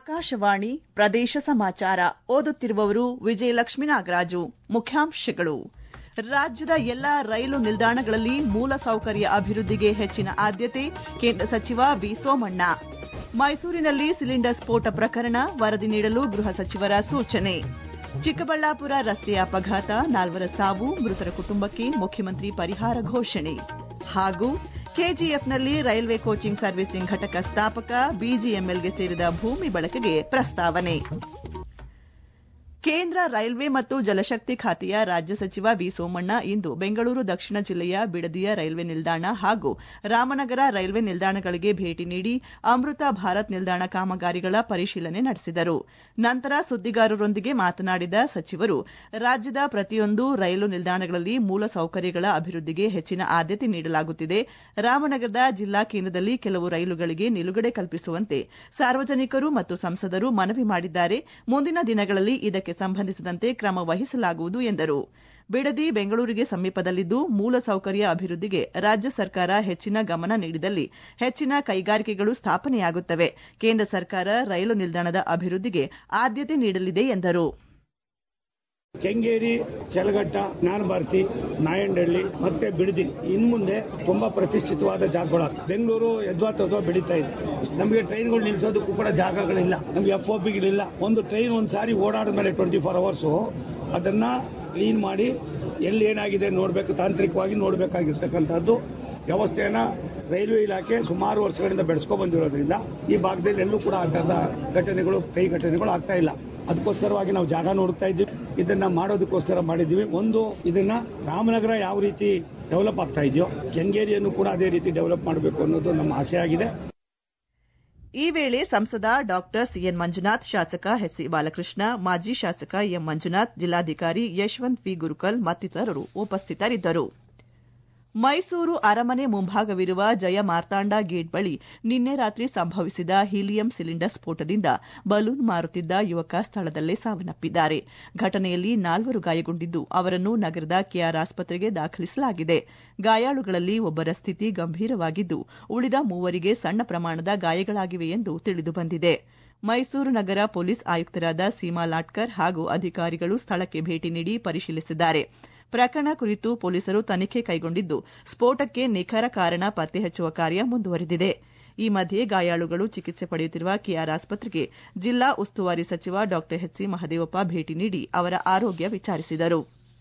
ಆಕಾಶವಾಣಿ ಪ್ರದೇಶ ಸಮಾಚಾರ ಓದುತ್ತಿರುವವರು ವಿಜಯಲಕ್ಷ್ಮೀ ನಾಗರಾಜು ಮುಖ್ಯಾಂಶಗಳು ರಾಜ್ಯದ ಎಲ್ಲಾ ರೈಲು ನಿಲ್ದಾಣಗಳಲ್ಲಿ ಮೂಲಸೌಕರ್ಯ ಅಭಿವೃದ್ಧಿಗೆ ಹೆಚ್ಚಿನ ಆದ್ಯತೆ ಕೇಂದ್ರ ಸಚಿವ ವಿ ಸೋಮಣ್ಣ ಮೈಸೂರಿನಲ್ಲಿ ಸಿಲಿಂಡರ್ ಸ್ಫೋಟ ಪ್ರಕರಣ ವರದಿ ನೀಡಲು ಗೃಹ ಸಚಿವರ ಸೂಚನೆ ಚಿಕ್ಕಬಳ್ಳಾಪುರ ರಸ್ತೆ ಅಪಘಾತ ನಾಲ್ವರ ಸಾವು ಮೃತರ ಕುಟುಂಬಕ್ಕೆ ಮುಖ್ಯಮಂತ್ರಿ ಪರಿಹಾರ ಘೋಷಣೆ ಹಾಗೂ ಕೆಜಿಎಫ್ನಲ್ಲಿ ರೈಲ್ವೆ ಕೋಚಿಂಗ್ ಸರ್ವಿಸಿಂಗ್ ಘಟಕ ಸ್ಥಾಪಕ ಬಿಜಿಎಂಎಲ್ಗೆ ಸೇರಿದ ಭೂಮಿ ಬಳಕೆಗೆ ಪ್ರಸ್ತಾವನೆ ಕೇಂದ್ರ ರೈಲ್ವೆ ಮತ್ತು ಜಲಶಕ್ತಿ ಖಾತೆಯ ರಾಜ್ಯ ಸಚಿವ ವಿ ಸೋಮಣ್ಣ ಇಂದು ಬೆಂಗಳೂರು ದಕ್ಷಿಣ ಜಿಲ್ಲೆಯ ಬಿಡದಿಯ ರೈಲ್ವೆ ನಿಲ್ದಾಣ ಹಾಗೂ ರಾಮನಗರ ರೈಲ್ವೆ ನಿಲ್ದಾಣಗಳಿಗೆ ಭೇಟಿ ನೀಡಿ ಅಮೃತ ಭಾರತ್ ನಿಲ್ದಾಣ ಕಾಮಗಾರಿಗಳ ಪರಿಶೀಲನೆ ನಡೆಸಿದರು ನಂತರ ಸುದ್ದಿಗಾರರೊಂದಿಗೆ ಮಾತನಾಡಿದ ಸಚಿವರು ರಾಜ್ಯದ ಪ್ರತಿಯೊಂದು ರೈಲು ನಿಲ್ದಾಣಗಳಲ್ಲಿ ಮೂಲಸೌಕರ್ಯಗಳ ಅಭಿವೃದ್ಧಿಗೆ ಹೆಚ್ಚಿನ ಆದ್ಯತೆ ನೀಡಲಾಗುತ್ತಿದೆ ರಾಮನಗರದ ಜಿಲ್ಲಾ ಕೇಂದ್ರದಲ್ಲಿ ಕೆಲವು ರೈಲುಗಳಿಗೆ ನಿಲುಗಡೆ ಕಲ್ಪಿಸುವಂತೆ ಸಾರ್ವಜನಿಕರು ಮತ್ತು ಸಂಸದರು ಮನವಿ ಮಾಡಿದ್ದಾರೆ ಮುಂದಿನ ದಿನಗಳಲ್ಲಿ ಇದಕ್ಕೆ ಸಂಬಂಧಿಸಿದಂತೆ ಕ್ರಮ ವಹಿಸಲಾಗುವುದು ಎಂದರು ಬಿಡದಿ ಬೆಂಗಳೂರಿಗೆ ಸಮೀಪದಲ್ಲಿದ್ದು ಮೂಲಸೌಕರ್ಯ ಅಭಿವೃದ್ಧಿಗೆ ರಾಜ್ಯ ಸರ್ಕಾರ ಹೆಚ್ಚಿನ ಗಮನ ನೀಡಿದಲ್ಲಿ ಹೆಚ್ಚಿನ ಕೈಗಾರಿಕೆಗಳು ಸ್ಥಾಪನೆಯಾಗುತ್ತವೆ ಕೇಂದ್ರ ಸರ್ಕಾರ ರೈಲು ನಿಲ್ದಾಣದ ಅಭಿವೃದ್ಧಿಗೆ ಆದ್ಯತೆ ನೀಡಲಿದೆ ಎಂದರು ಕೆಂಗೇರಿ ಚಲಗಟ್ಟ ಜ್ಞಾನಭಾರತಿ ನಾಯಂಡಹಳ್ಳಿ ಮತ್ತೆ ಬಿಡದಿ ಇನ್ ಮುಂದೆ ತುಂಬಾ ಪ್ರತಿಷ್ಠಿತವಾದ ಜಾಗಗಳ ಬೆಂಗಳೂರು ಯದ್ವಾತದ್ವಾ ಬೆಳೀತಾ ಇದೆ ನಮಗೆ ಟ್ರೈನ್ಗಳು ನಿಲ್ಲಿಸೋದಕ್ಕೂ ಕೂಡ ಜಾಗಗಳಿಲ್ಲ ನಮ್ಗೆ ಎಫ್ ಒ ಪಿಗಳಿಲ್ಲ ಒಂದು ಟ್ರೈನ್ ಒಂದು ಸಾರಿ ಓಡಾದ ಮೇಲೆ ಟ್ವೆಂಟಿ ಫೋರ್ ಅವರ್ಸ್ ಅದನ್ನ ಕ್ಲೀನ್ ಮಾಡಿ ಎಲ್ಲಿ ಏನಾಗಿದೆ ನೋಡಬೇಕು ತಾಂತ್ರಿಕವಾಗಿ ನೋಡಬೇಕಾಗಿರ್ತಕ್ಕಂಥದ್ದು ವ್ಯವಸ್ಥೆಯನ್ನ ರೈಲ್ವೆ ಇಲಾಖೆ ಸುಮಾರು ವರ್ಷಗಳಿಂದ ಬೆಳೆಸ್ಕೊ ಬಂದಿರೋದ್ರಿಂದ ಈ ಭಾಗದಲ್ಲಿ ಎಲ್ಲೂ ಕೂಡ ಆ ತರದ ಘಟನೆಗಳು ಕೈ ಘಟನೆಗಳು ಆಗ್ತಾ ಇಲ್ಲ ಅದಕ್ಕೋಸ್ಕರವಾಗಿ ನಾವು ಜಾಗ ನೋಡ್ತಾ ಇದ್ದೀವಿ ಇದನ್ನ ಮಾಡೋದಕ್ಕೋಸ್ಕರ ಮಾಡಿದ್ದೀವಿ ಒಂದು ಇದನ್ನ ರಾಮನಗರ ಯಾವ ರೀತಿ ಡೆವಲಪ್ ಆಗ್ತಾ ಇದೆಯೋ ಕೆಂಗೇರಿಯನ್ನು ಕೂಡ ಅದೇ ರೀತಿ ಡೆವಲಪ್ ಮಾಡಬೇಕು ಅನ್ನೋದು ನಮ್ಮ ಆಸೆ ಆಗಿದೆ ಈ ವೇಳೆ ಸಂಸದ ಡಾಕ್ಟರ್ ಸಿಎನ್ ಮಂಜುನಾಥ್ ಶಾಸಕ ಎಚ್ಸಿ ಬಾಲಕೃಷ್ಣ ಮಾಜಿ ಶಾಸಕ ಎಂ ಮಂಜುನಾಥ್ ಜಿಲ್ಲಾಧಿಕಾರಿ ಯಶವಂತ್ ವಿ ಗುರುಕಲ್ ಮತ್ತಿತರರು ಉಪಸ್ಥಿತರಿದ್ದರು ಮೈಸೂರು ಅರಮನೆ ಮುಂಭಾಗವಿರುವ ಜಯ ಮಾರ್ತಾಂಡ ಗೇಟ್ ಬಳಿ ನಿನ್ನೆ ರಾತ್ರಿ ಸಂಭವಿಸಿದ ಹೀಲಿಯಂ ಸಿಲಿಂಡರ್ ಸ್ಫೋಟದಿಂದ ಬಲೂನ್ ಮಾರುತ್ತಿದ್ದ ಯುವಕ ಸ್ಥಳದಲ್ಲೇ ಸಾವನ್ನಪ್ಪಿದ್ದಾರೆ ಘಟನೆಯಲ್ಲಿ ನಾಲ್ವರು ಗಾಯಗೊಂಡಿದ್ದು ಅವರನ್ನು ನಗರದ ಕೆಆರ್ ಆಸ್ಪತ್ರೆಗೆ ದಾಖಲಿಸಲಾಗಿದೆ ಗಾಯಾಳುಗಳಲ್ಲಿ ಒಬ್ಬರ ಸ್ಥಿತಿ ಗಂಭೀರವಾಗಿದ್ದು ಉಳಿದ ಮೂವರಿಗೆ ಸಣ್ಣ ಪ್ರಮಾಣದ ಗಾಯಗಳಾಗಿವೆ ಎಂದು ತಿಳಿದುಬಂದಿದೆ ಮೈಸೂರು ನಗರ ಪೊಲೀಸ್ ಆಯುಕ್ತರಾದ ಸೀಮಾ ಲಾಟ್ಕರ್ ಹಾಗೂ ಅಧಿಕಾರಿಗಳು ಸ್ಥಳಕ್ಕೆ ಭೇಟಿ ನೀಡಿ ಪರಿಶೀಲಿಸಿದ್ದಾರೆ ಪ್ರಕರಣ ಕುರಿತು ಪೊಲೀಸರು ತನಿಖೆ ಕೈಗೊಂಡಿದ್ದು ಸ್ಫೋಟಕ್ಕೆ ನಿಖರ ಕಾರಣ ಪತ್ತೆ ಹಚ್ಚುವ ಕಾರ್ಯ ಮುಂದುವರೆದಿದೆ ಈ ಮಧ್ಯೆ ಗಾಯಾಳುಗಳು ಚಿಕಿತ್ಸೆ ಪಡೆಯುತ್ತಿರುವ ಕೆಆರ್ ಆಸ್ಪತ್ರೆಗೆ ಜಿಲ್ಲಾ ಉಸ್ತುವಾರಿ ಸಚಿವ ಡಾ ಎಚ್ಸಿ ಮಹದೇವಪ್ಪ ಭೇಟಿ ನೀಡಿ ಅವರ ಆರೋಗ್ಯ ವಿಚಾರಿಸಿದರು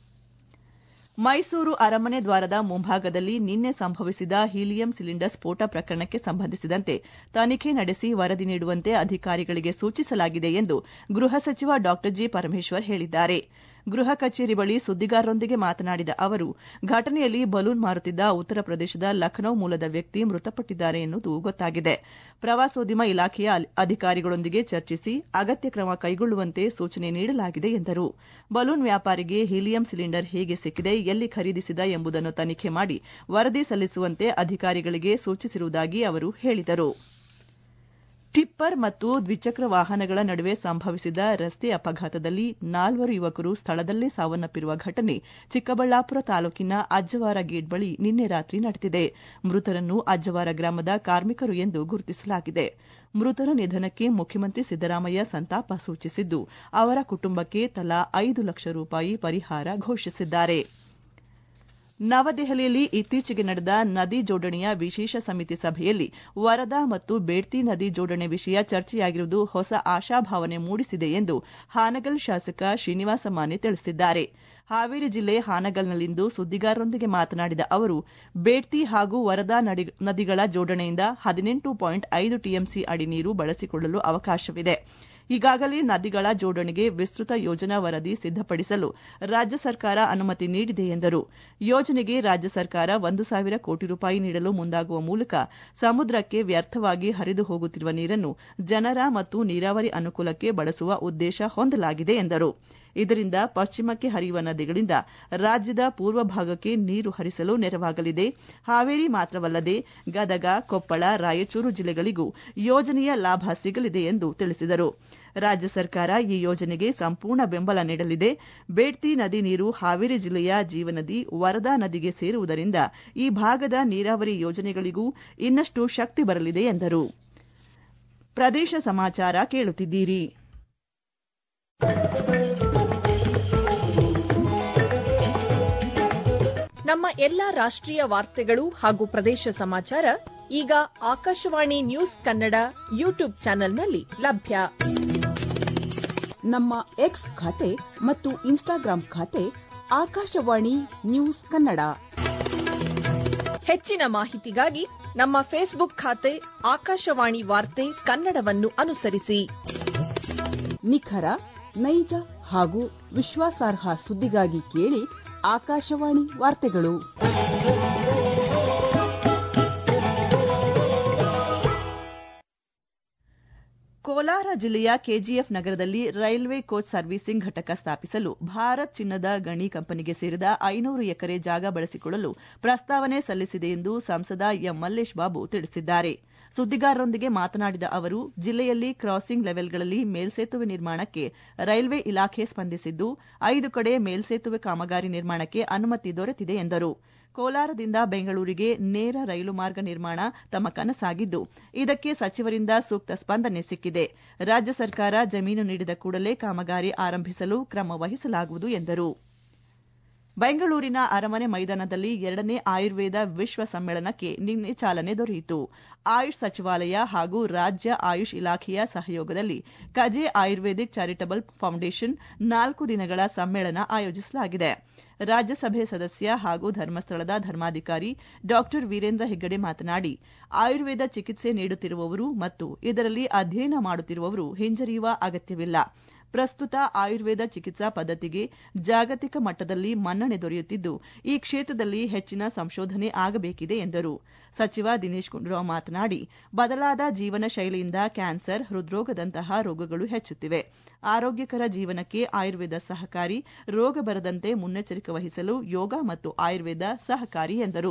ಮೈಸೂರು ಅರಮನೆ ದ್ವಾರದ ಮುಂಭಾಗದಲ್ಲಿ ನಿನ್ನೆ ಸಂಭವಿಸಿದ ಹೀಲಿಯಂ ಸಿಲಿಂಡರ್ ಸ್ಫೋಟ ಪ್ರಕರಣಕ್ಕೆ ಸಂಬಂಧಿಸಿದಂತೆ ತನಿಖೆ ನಡೆಸಿ ವರದಿ ನೀಡುವಂತೆ ಅಧಿಕಾರಿಗಳಿಗೆ ಸೂಚಿಸಲಾಗಿದೆ ಎಂದು ಗೃಹ ಸಚಿವ ಡಾ ಜಿ ಪರಮೇಶ್ವರ್ ಹೇಳಿದ್ದಾರೆ ಗೃಹ ಕಚೇರಿ ಬಳಿ ಸುದ್ದಿಗಾರರೊಂದಿಗೆ ಮಾತನಾಡಿದ ಅವರು ಘಟನೆಯಲ್ಲಿ ಬಲೂನ್ ಮಾರುತ್ತಿದ್ದ ಉತ್ತರ ಪ್ರದೇಶದ ಲಖನೌ ಮೂಲದ ವ್ಯಕ್ತಿ ಮೃತಪಟ್ಟಿದ್ದಾರೆ ಎನ್ನುವುದು ಗೊತ್ತಾಗಿದೆ ಪ್ರವಾಸೋದ್ಯಮ ಇಲಾಖೆಯ ಅಧಿಕಾರಿಗಳೊಂದಿಗೆ ಚರ್ಚಿಸಿ ಅಗತ್ಯ ಕ್ರಮ ಕೈಗೊಳ್ಳುವಂತೆ ಸೂಚನೆ ನೀಡಲಾಗಿದೆ ಎಂದರು ಬಲೂನ್ ವ್ಯಾಪಾರಿಗೆ ಹೀಲಿಯಂ ಸಿಲಿಂಡರ್ ಹೇಗೆ ಸಿಕ್ಕಿದೆ ಎಲ್ಲಿ ಖರೀದಿಸಿದ ಎಂಬುದನ್ನು ತನಿಖೆ ಮಾಡಿ ವರದಿ ಸಲ್ಲಿಸುವಂತೆ ಅಧಿಕಾರಿಗಳಿಗೆ ಸೂಚಿಸಿರುವುದಾಗಿ ಅವರು ಹೇಳಿದರು ಟಿಪ್ಪರ್ ಮತ್ತು ದ್ವಿಚಕ್ರ ವಾಹನಗಳ ನಡುವೆ ಸಂಭವಿಸಿದ ರಸ್ತೆ ಅಪಘಾತದಲ್ಲಿ ನಾಲ್ವರು ಯುವಕರು ಸ್ಥಳದಲ್ಲೇ ಸಾವನ್ನಪ್ಪಿರುವ ಘಟನೆ ಚಿಕ್ಕಬಳ್ಳಾಪುರ ತಾಲೂಕಿನ ಅಜ್ಜವಾರ ಗೇಟ್ ಬಳಿ ನಿನ್ನೆ ರಾತ್ರಿ ನಡೆದಿದೆ ಮೃತರನ್ನು ಅಜ್ಜವಾರ ಗ್ರಾಮದ ಕಾರ್ಮಿಕರು ಎಂದು ಗುರುತಿಸಲಾಗಿದೆ ಮೃತರ ನಿಧನಕ್ಕೆ ಮುಖ್ಯಮಂತ್ರಿ ಸಿದ್ದರಾಮಯ್ಯ ಸಂತಾಪ ಸೂಚಿಸಿದ್ದು ಅವರ ಕುಟುಂಬಕ್ಕೆ ತಲಾ ಐದು ಲಕ್ಷ ರೂಪಾಯಿ ಪರಿಹಾರ ಘೋಷಿಸಿದ್ದಾರೆ ನವದೆಹಲಿಯಲ್ಲಿ ಇತ್ತೀಚೆಗೆ ನಡೆದ ನದಿ ಜೋಡಣೆಯ ವಿಶೇಷ ಸಮಿತಿ ಸಭೆಯಲ್ಲಿ ವರದಾ ಮತ್ತು ಬೇಡ್ತಿ ನದಿ ಜೋಡಣೆ ವಿಷಯ ಚರ್ಚೆಯಾಗಿರುವುದು ಹೊಸ ಆಶಾಭಾವನೆ ಮೂಡಿಸಿದೆ ಎಂದು ಹಾನಗಲ್ ಶಾಸಕ ಶ್ರೀನಿವಾಸ ಮಾನೆ ತಿಳಿಸಿದ್ದಾರೆ ಹಾವೇರಿ ಜಿಲ್ಲೆ ಹಾನಗಲ್ನಲ್ಲಿಂದು ಸುದ್ದಿಗಾರರೊಂದಿಗೆ ಮಾತನಾಡಿದ ಅವರು ಬೇಡ್ತಿ ಹಾಗೂ ವರದಾ ನದಿಗಳ ಜೋಡಣೆಯಿಂದ ಹದಿನೆಂಟು ಪಾಯಿಂಟ್ ಐದು ಟಿಎಂಸಿ ಅಡಿ ನೀರು ಬಳಸಿಕೊಳ್ಳಲು ಅವಕಾಶವಿದೆ ಈಗಾಗಲೇ ನದಿಗಳ ಜೋಡಣೆಗೆ ವಿಸ್ತೃತ ಯೋಜನಾ ವರದಿ ಸಿದ್ದಪಡಿಸಲು ರಾಜ್ಯ ಸರ್ಕಾರ ಅನುಮತಿ ನೀಡಿದೆ ಎಂದರು ಯೋಜನೆಗೆ ರಾಜ್ಯ ಸರ್ಕಾರ ಒಂದು ಸಾವಿರ ಕೋಟಿ ರೂಪಾಯಿ ನೀಡಲು ಮುಂದಾಗುವ ಮೂಲಕ ಸಮುದ್ರಕ್ಕೆ ವ್ಯರ್ಥವಾಗಿ ಹರಿದು ಹೋಗುತ್ತಿರುವ ನೀರನ್ನು ಜನರ ಮತ್ತು ನೀರಾವರಿ ಅನುಕೂಲಕ್ಕೆ ಬಳಸುವ ಉದ್ದೇಶ ಹೊಂದಲಾಗಿದೆ ಎಂದರು ಇದರಿಂದ ಪಶ್ಚಿಮಕ್ಕೆ ಹರಿಯುವ ನದಿಗಳಿಂದ ರಾಜ್ಯದ ಪೂರ್ವ ಭಾಗಕ್ಕೆ ನೀರು ಹರಿಸಲು ನೆರವಾಗಲಿದೆ ಹಾವೇರಿ ಮಾತ್ರವಲ್ಲದೆ ಗದಗ ಕೊಪ್ಪಳ ರಾಯಚೂರು ಜಿಲ್ಲೆಗಳಿಗೂ ಯೋಜನೆಯ ಲಾಭ ಸಿಗಲಿದೆ ಎಂದು ತಿಳಿಸಿದರು ರಾಜ್ಯ ಸರ್ಕಾರ ಈ ಯೋಜನೆಗೆ ಸಂಪೂರ್ಣ ಬೆಂಬಲ ನೀಡಲಿದೆ ಬೇಡ್ತಿ ನದಿ ನೀರು ಹಾವೇರಿ ಜಿಲ್ಲೆಯ ಜೀವನದಿ ವರದಾ ನದಿಗೆ ಸೇರುವುದರಿಂದ ಈ ಭಾಗದ ನೀರಾವರಿ ಯೋಜನೆಗಳಿಗೂ ಇನ್ನಷ್ಟು ಶಕ್ತಿ ಬರಲಿದೆ ಎಂದರು ಪ್ರದೇಶ ಸಮಾಚಾರ ಕೇಳುತ್ತಿದ್ದೀರಿ ನಮ್ಮ ಎಲ್ಲಾ ರಾಷ್ಟ್ರೀಯ ವಾರ್ತೆಗಳು ಹಾಗೂ ಪ್ರದೇಶ ಸಮಾಚಾರ ಈಗ ಆಕಾಶವಾಣಿ ನ್ಯೂಸ್ ಕನ್ನಡ ಯೂಟ್ಯೂಬ್ ಚಾನೆಲ್ನಲ್ಲಿ ಲಭ್ಯ ನಮ್ಮ ಎಕ್ಸ್ ಖಾತೆ ಮತ್ತು ಇನ್ಸ್ಟಾಗ್ರಾಂ ಖಾತೆ ಆಕಾಶವಾಣಿ ನ್ಯೂಸ್ ಕನ್ನಡ ಹೆಚ್ಚಿನ ಮಾಹಿತಿಗಾಗಿ ನಮ್ಮ ಫೇಸ್ಬುಕ್ ಖಾತೆ ಆಕಾಶವಾಣಿ ವಾರ್ತೆ ಕನ್ನಡವನ್ನು ಅನುಸರಿಸಿ ನಿಖರ ನೈಜ ಹಾಗೂ ವಿಶ್ವಾಸಾರ್ಹ ಸುದ್ದಿಗಾಗಿ ಕೇಳಿ ಆಕಾಶವಾಣಿ ವಾರ್ತೆಗಳು ಕೋಲಾರ ಜಿಲ್ಲೆಯ ಕೆಜಿಎಫ್ ನಗರದಲ್ಲಿ ರೈಲ್ವೆ ಕೋಚ್ ಸರ್ವೀಸಿಂಗ್ ಘಟಕ ಸ್ಥಾಪಿಸಲು ಭಾರತ್ ಚಿನ್ನದ ಗಣಿ ಕಂಪನಿಗೆ ಸೇರಿದ ಐನೂರು ಎಕರೆ ಜಾಗ ಬಳಸಿಕೊಳ್ಳಲು ಪ್ರಸ್ತಾವನೆ ಸಲ್ಲಿಸಿದೆ ಎಂದು ಸಂಸದ ಎಂ ಮಲ್ಲೇಶ್ ಬಾಬು ತಿಳಿಸಿದ್ದಾರೆ ಸುದ್ದಿಗಾರರೊಂದಿಗೆ ಮಾತನಾಡಿದ ಅವರು ಜಿಲ್ಲೆಯಲ್ಲಿ ಕ್ರಾಸಿಂಗ್ ಲೆವೆಲ್ಗಳಲ್ಲಿ ಮೇಲ್ಸೇತುವೆ ನಿರ್ಮಾಣಕ್ಕೆ ರೈಲ್ವೆ ಇಲಾಖೆ ಸ್ಪಂದಿಸಿದ್ದು ಐದು ಕಡೆ ಮೇಲ್ಸೇತುವೆ ಕಾಮಗಾರಿ ನಿರ್ಮಾಣಕ್ಕೆ ಅನುಮತಿ ದೊರೆತಿದೆ ಎಂದರು ಕೋಲಾರದಿಂದ ಬೆಂಗಳೂರಿಗೆ ನೇರ ರೈಲು ಮಾರ್ಗ ನಿರ್ಮಾಣ ತಮ್ಮ ಕನಸಾಗಿದ್ದು ಇದಕ್ಕೆ ಸಚಿವರಿಂದ ಸೂಕ್ತ ಸ್ಪಂದನೆ ಸಿಕ್ಕಿದೆ ರಾಜ್ಯ ಸರ್ಕಾರ ಜಮೀನು ನೀಡಿದ ಕೂಡಲೇ ಕಾಮಗಾರಿ ಆರಂಭಿಸಲು ಕ್ರಮ ವಹಿಸಲಾಗುವುದು ಎಂದರು ಬೆಂಗಳೂರಿನ ಅರಮನೆ ಮೈದಾನದಲ್ಲಿ ಎರಡನೇ ಆಯುರ್ವೇದ ವಿಶ್ವ ಸಮ್ಮೇಳನಕ್ಕೆ ನಿನ್ನೆ ಚಾಲನೆ ದೊರೆಯಿತು ಆಯುಷ್ ಸಚಿವಾಲಯ ಹಾಗೂ ರಾಜ್ಯ ಆಯುಷ್ ಇಲಾಖೆಯ ಸಹಯೋಗದಲ್ಲಿ ಕಜೆ ಆಯುರ್ವೇದಿಕ್ ಚಾರಿಟಬಲ್ ಫೌಂಡೇಶನ್ ನಾಲ್ಕು ದಿನಗಳ ಸಮ್ಮೇಳನ ಆಯೋಜಿಸಲಾಗಿದೆ ರಾಜ್ಯಸಭೆ ಸದಸ್ಯ ಹಾಗೂ ಧರ್ಮಸ್ಥಳದ ಧರ್ಮಾಧಿಕಾರಿ ಡಾ ವೀರೇಂದ್ರ ಹೆಗ್ಗಡೆ ಮಾತನಾಡಿ ಆಯುರ್ವೇದ ಚಿಕಿತ್ಸೆ ನೀಡುತ್ತಿರುವವರು ಮತ್ತು ಇದರಲ್ಲಿ ಅಧ್ಯಯನ ಮಾಡುತ್ತಿರುವವರು ಹಿಂಜರಿಯುವ ಅಗತ್ಯವಿಲ್ಲ ಪ್ರಸ್ತುತ ಆಯುರ್ವೇದ ಚಿಕಿತ್ಸಾ ಪದ್ಧತಿಗೆ ಜಾಗತಿಕ ಮಟ್ಟದಲ್ಲಿ ಮನ್ನಣೆ ದೊರೆಯುತ್ತಿದ್ದು ಈ ಕ್ಷೇತ್ರದಲ್ಲಿ ಹೆಚ್ಚಿನ ಸಂಶೋಧನೆ ಆಗಬೇಕಿದೆ ಎಂದರು ಸಚಿವ ದಿನೇಶ್ ಗುಂಡೂರಾವ್ ಮಾತನಾಡಿ ಬದಲಾದ ಜೀವನ ಶೈಲಿಯಿಂದ ಕ್ಯಾನ್ಸರ್ ಹೃದ್ರೋಗದಂತಹ ರೋಗಗಳು ಹೆಚ್ಚುತ್ತಿವೆ ಆರೋಗ್ಯಕರ ಜೀವನಕ್ಕೆ ಆಯುರ್ವೇದ ಸಹಕಾರಿ ರೋಗ ಬರದಂತೆ ಮುನ್ನೆಚ್ಚರಿಕೆ ವಹಿಸಲು ಯೋಗ ಮತ್ತು ಆಯುರ್ವೇದ ಸಹಕಾರಿ ಎಂದರು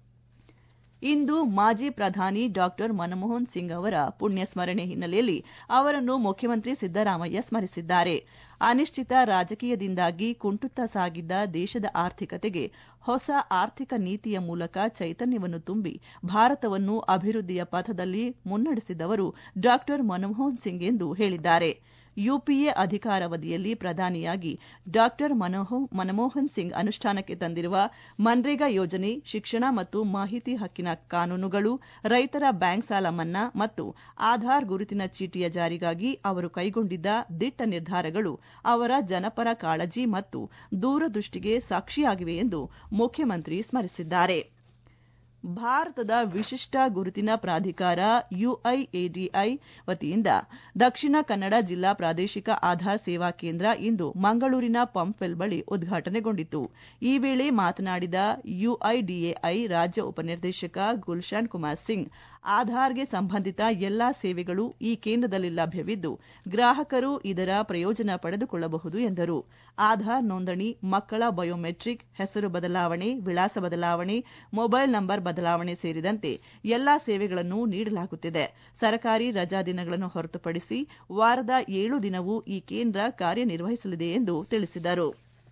ಇಂದು ಮಾಜಿ ಪ್ರಧಾನಿ ಡಾಕ್ಟರ್ ಮನಮೋಹನ್ ಸಿಂಗ್ ಅವರ ಪುಣ್ಯ ಸ್ಮರಣೆ ಹಿನ್ನೆಲೆಯಲ್ಲಿ ಅವರನ್ನು ಮುಖ್ಯಮಂತ್ರಿ ಸಿದ್ದರಾಮಯ್ಯ ಸ್ಮರಿಸಿದ್ದಾರೆ ಅನಿಶ್ಚಿತ ರಾಜಕೀಯದಿಂದಾಗಿ ಕುಂಟುತ್ತಾ ಸಾಗಿದ್ದ ದೇಶದ ಆರ್ಥಿಕತೆಗೆ ಹೊಸ ಆರ್ಥಿಕ ನೀತಿಯ ಮೂಲಕ ಚೈತನ್ಯವನ್ನು ತುಂಬಿ ಭಾರತವನ್ನು ಅಭಿವೃದ್ಧಿಯ ಪಥದಲ್ಲಿ ಮುನ್ನಡೆಸಿದವರು ಡಾಕ್ಟರ್ ಮನಮೋಹನ್ ಸಿಂಗ್ ಎಂದು ಹೇಳಿದ್ದಾರೆ ಯುಪಿಎ ಅಧಿಕಾರಾವಧಿಯಲ್ಲಿ ಪ್ರಧಾನಿಯಾಗಿ ಡಾಕ್ಟರ್ ಮನಮೋಹನ್ ಸಿಂಗ್ ಅನುಷ್ಠಾನಕ್ಕೆ ತಂದಿರುವ ಮನ್ರೇಗಾ ಯೋಜನೆ ಶಿಕ್ಷಣ ಮತ್ತು ಮಾಹಿತಿ ಹಕ್ಕಿನ ಕಾನೂನುಗಳು ರೈತರ ಬ್ಯಾಂಕ್ ಸಾಲ ಮನ್ನಾ ಮತ್ತು ಆಧಾರ್ ಗುರುತಿನ ಚೀಟಿಯ ಜಾರಿಗಾಗಿ ಅವರು ಕೈಗೊಂಡಿದ್ದ ದಿಟ್ಟ ನಿರ್ಧಾರಗಳು ಅವರ ಜನಪರ ಕಾಳಜಿ ಮತ್ತು ದೂರದೃಷ್ಟಿಗೆ ಸಾಕ್ಷಿಯಾಗಿವೆ ಎಂದು ಮುಖ್ಯಮಂತ್ರಿ ಸ್ಮರಿಸಿದ್ದಾರೆ ಭಾರತದ ವಿಶಿಷ್ಟ ಗುರುತಿನ ಪ್ರಾಧಿಕಾರ ಯುಐಎಡಿಐ ವತಿಯಿಂದ ದಕ್ಷಿಣ ಕನ್ನಡ ಜಿಲ್ಲಾ ಪ್ರಾದೇಶಿಕ ಆಧಾರ್ ಸೇವಾ ಕೇಂದ್ರ ಇಂದು ಮಂಗಳೂರಿನ ಪಂಪ್ವೆಲ್ ಬಳಿ ಉದ್ಘಾಟನೆಗೊಂಡಿತು ಈ ವೇಳೆ ಮಾತನಾಡಿದ ಯುಐಡಿಎಐ ರಾಜ್ಯ ಉಪನಿರ್ದೇಶಕ ಗುಲ್ಶಾನ್ ಕುಮಾರ್ ಸಿಂಗ್ ಆಧಾರ್ಗೆ ಸಂಬಂಧಿತ ಎಲ್ಲಾ ಸೇವೆಗಳು ಈ ಕೇಂದ್ರದಲ್ಲಿ ಲಭ್ಯವಿದ್ದು ಗ್ರಾಹಕರು ಇದರ ಪ್ರಯೋಜನ ಪಡೆದುಕೊಳ್ಳಬಹುದು ಎಂದರು ಆಧಾರ್ ನೋಂದಣಿ ಮಕ್ಕಳ ಬಯೋಮೆಟ್ರಿಕ್ ಹೆಸರು ಬದಲಾವಣೆ ವಿಳಾಸ ಬದಲಾವಣೆ ಮೊಬೈಲ್ ನಂಬರ್ ಬದಲಾವಣೆ ಸೇರಿದಂತೆ ಎಲ್ಲಾ ಸೇವೆಗಳನ್ನು ನೀಡಲಾಗುತ್ತಿದೆ ಸರ್ಕಾರಿ ರಜಾ ದಿನಗಳನ್ನು ಹೊರತುಪಡಿಸಿ ವಾರದ ಏಳು ದಿನವೂ ಈ ಕೇಂದ್ರ ಕಾರ್ಯನಿರ್ವಹಿಸಲಿದೆ ಎಂದು ತಿಳಿಸಿದರು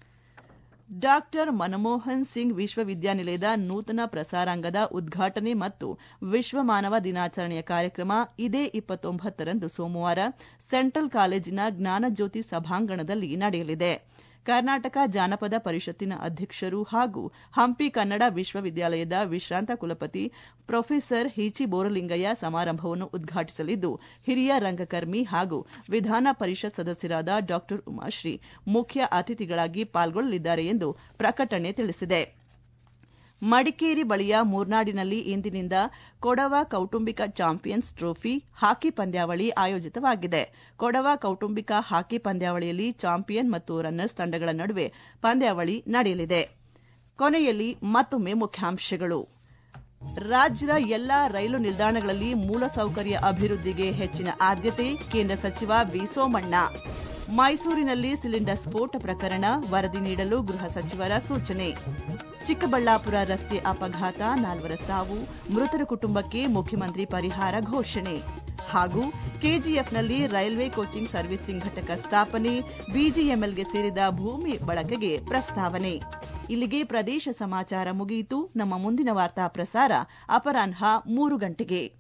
ಡಾಕ್ಟರ್ ಮನಮೋಹನ್ ಸಿಂಗ್ ವಿಶ್ವವಿದ್ಯಾನಿಲಯದ ನೂತನ ಪ್ರಸಾರಾಂಗದ ಉದ್ಘಾಟನೆ ಮತ್ತು ವಿಶ್ವ ಮಾನವ ದಿನಾಚರಣೆಯ ಕಾರ್ಯಕ್ರಮ ಇದೇ ಇಪ್ಪತ್ತೊಂಬತ್ತರಂದು ಸೋಮವಾರ ಸೆಂಟ್ರಲ್ ಕಾಲೇಜಿನ ಜ್ಞಾನಜ್ಯೋತಿ ಸಭಾಂಗಣದಲ್ಲಿ ನಡೆಯಲಿದೆ ಕರ್ನಾಟಕ ಜಾನಪದ ಪರಿಷತ್ತಿನ ಅಧ್ಯಕ್ಷರು ಹಾಗೂ ಹಂಪಿ ಕನ್ನಡ ವಿಶ್ವವಿದ್ಯಾಲಯದ ವಿಶ್ರಾಂತ ಕುಲಪತಿ ಪ್ರೊಫೆಸರ್ ಹಿಚಿ ಬೋರಲಿಂಗಯ್ಯ ಸಮಾರಂಭವನ್ನು ಉದ್ಘಾಟಿಸಲಿದ್ದು ಹಿರಿಯ ರಂಗಕರ್ಮಿ ಹಾಗೂ ವಿಧಾನ ಪರಿಷತ್ ಸದಸ್ಯರಾದ ಡಾ ಉಮಾಶ್ರೀ ಮುಖ್ಯ ಅತಿಥಿಗಳಾಗಿ ಪಾಲ್ಗೊಳ್ಳಲಿದ್ದಾರೆ ಎಂದು ಪ್ರಕಟಣೆ ತಿಳಿಸಿದೆ ಮಡಿಕೇರಿ ಬಳಿಯ ಮೂರ್ನಾಡಿನಲ್ಲಿ ಇಂದಿನಿಂದ ಕೊಡವ ಕೌಟುಂಬಿಕ ಚಾಂಪಿಯನ್ಸ್ ಟ್ರೋಫಿ ಹಾಕಿ ಪಂದ್ಯಾವಳಿ ಆಯೋಜಿತವಾಗಿದೆ ಕೊಡವ ಕೌಟುಂಬಿಕ ಹಾಕಿ ಪಂದ್ಯಾವಳಿಯಲ್ಲಿ ಚಾಂಪಿಯನ್ ಮತ್ತು ರನ್ನರ್ಸ್ ತಂಡಗಳ ನಡುವೆ ಪಂದ್ಯಾವಳಿ ನಡೆಯಲಿದೆ ಕೊನೆಯಲ್ಲಿ ಮತ್ತೊಮ್ಮೆ ಮುಖ್ಯಾಂಶಗಳು ರಾಜ್ಯದ ಎಲ್ಲಾ ರೈಲು ನಿಲ್ದಾಣಗಳಲ್ಲಿ ಮೂಲಸೌಕರ್ಯ ಅಭಿವೃದ್ಧಿಗೆ ಹೆಚ್ಚಿನ ಆದ್ಯತೆ ಕೇಂದ್ರ ಸಚಿವ ವಿ ಸೋಮಣ್ಣ ಮೈಸೂರಿನಲ್ಲಿ ಸಿಲಿಂಡರ್ ಸ್ಫೋಟ ಪ್ರಕರಣ ವರದಿ ನೀಡಲು ಗೃಹ ಸಚಿವರ ಸೂಚನೆ ಚಿಕ್ಕಬಳ್ಳಾಪುರ ರಸ್ತೆ ಅಪಘಾತ ನಾಲ್ವರ ಸಾವು ಮೃತರ ಕುಟುಂಬಕ್ಕೆ ಮುಖ್ಯಮಂತ್ರಿ ಪರಿಹಾರ ಘೋಷಣೆ ಹಾಗೂ ಕೆಜಿಎಫ್ನಲ್ಲಿ ರೈಲ್ವೆ ಕೋಚಿಂಗ್ ಸರ್ವಿಸಿಂಗ್ ಘಟಕ ಸ್ಥಾಪನೆ ಬಿಜಿಎಂಎಲ್ಗೆ ಸೇರಿದ ಭೂಮಿ ಬಳಕೆಗೆ ಪ್ರಸ್ತಾವನೆ ಇಲ್ಲಿಗೆ ಪ್ರದೇಶ ಸಮಾಚಾರ ಮುಗಿಯಿತು ನಮ್ಮ ಮುಂದಿನ ವಾರ್ತಾ ಪ್ರಸಾರ ಅಪರಾಹ್ನ ಮೂರು ಗಂಟೆಗೆ